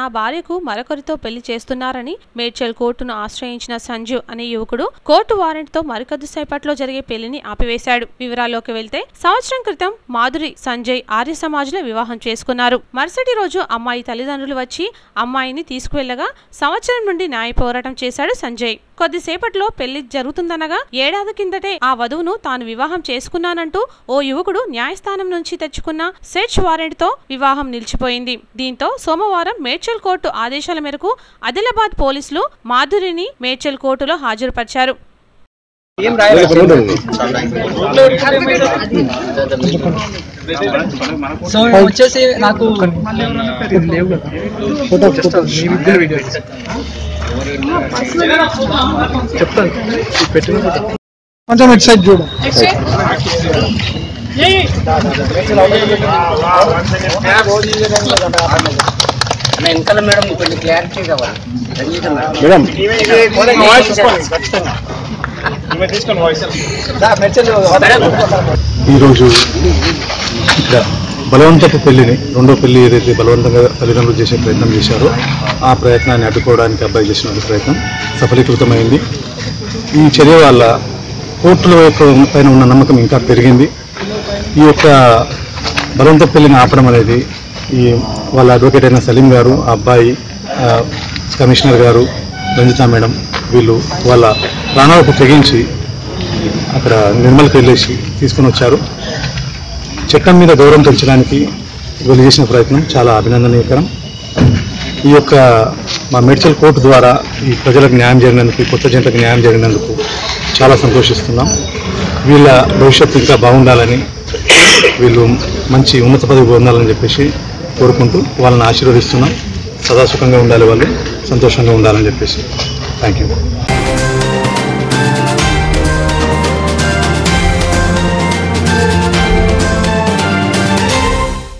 భార్యకు మరొకరితో పెళ్లి చేస్తున్నారని మేడ్చల్ కోర్టును ఆశ్రయించిన సంజు అనే యువకుడు కోర్టు వారెంట్ తో మరికొద్దిసేపట్లో జరిగే పెళ్లిని ఆపివేశాడు వివరాల్లోకి వెళ్తే సంవత్సరం క్రితం మాధురి సంజయ్ ఆర్య సమాజ్ లో వివాహం చేసుకున్నారు మరుసటి రోజు అమ్మాయి తల్లిదండ్రులు వచ్చి అమ్మాయిని తీసుకువెళ్లగా సంవత్సరం నుండి న్యాయ పోరాటం చేశాడు సంజయ్ కొద్దిసేపట్లో పెళ్లి జరుగుతుందనగా ఏడాది కిందటే ఆ వధువును తాను వివాహం చేసుకున్నానంటూ ఓ యువకుడు న్యాయస్థానం నుంచి తెచ్చుకున్న సెర్చ్ వారెంట్ తో వివాహం నిలిచిపోయింది దీంతో సోమవారం మేడ్చల్ కోర్టు ఆదేశాల మేరకు ఆదిలాబాద్ పోలీసులు మాధురిని మేడ్చల్ కోర్టులో హాజరుపరిచారు సో వచ్చేసి నాకు కొంచెం ఇటు సైడ్ చూడు వెనకాల మేడం కొంచెం క్లారిటీ కావాలి రంజిత మేడం ఈరోజు ఇక్కడ బలవంతపు పెళ్లిని రెండో పెళ్లి ఏదైతే బలవంతంగా తల్లిదండ్రులు చేసే ప్రయత్నం చేశారో ఆ ప్రయత్నాన్ని అడ్డుకోవడానికి అబ్బాయి చేసిన ప్రయత్నం సఫలీకృతమైంది ఈ చర్య వల్ల కోర్టుల యొక్క పైన ఉన్న నమ్మకం ఇంకా పెరిగింది ఈ యొక్క బలవంతపు పెళ్లిని ఆపడం అనేది ఈ వాళ్ళ అడ్వకేట్ అయిన సలీం గారు ఆ అబ్బాయి ఆ, కమిషనర్ గారు రంజిత మేడం వీళ్ళు వాళ్ళ ప్రాణాలకు తెగించి అక్కడ నిర్మల్కి వెళ్ళేసి తీసుకొని వచ్చారు చట్టం మీద గౌరవం పెంచడానికి వీళ్ళు చేసిన ప్రయత్నం చాలా అభినందనీయకరం ఈ యొక్క మా మెడికల్ కోర్టు ద్వారా ఈ ప్రజలకు న్యాయం జరిగినందుకు ఈ కొత్త జంటకు న్యాయం జరిగినందుకు చాలా సంతోషిస్తున్నాం వీళ్ళ భవిష్యత్తు ఇంకా బాగుండాలని వీళ్ళు మంచి ఉన్నత పదవి పొందాలని చెప్పేసి కోరుకుంటూ వాళ్ళని ఆశీర్వదిస్తున్నాం సదాసుఖంగా ఉండాలి వాళ్ళు సంతోషంగా ఉండాలని చెప్పేసి థ్యాంక్ యూ